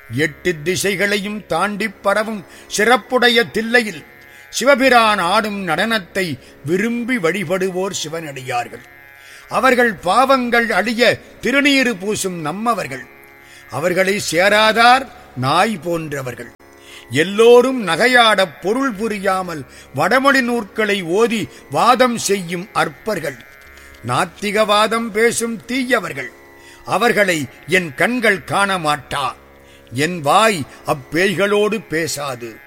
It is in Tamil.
எட்டு திசைகளையும் தாண்டிப் பரவும் சிறப்புடைய தில்லையில் சிவபிரான் ஆடும் நடனத்தை விரும்பி வழிபடுவோர் சிவனடியார்கள் அவர்கள் பாவங்கள் அழிய திருநீறு பூசும் நம்மவர்கள் அவர்களை சேராதார் நாய் போன்றவர்கள் எல்லோரும் நகையாடப் பொருள் புரியாமல் வடமொழி நூற்களை ஓதி வாதம் செய்யும் அற்பர்கள் நாத்திகவாதம் பேசும் தீயவர்கள் அவர்களை என் கண்கள் காண மாட்டா என் வாய் அப்பேய்களோடு பேசாது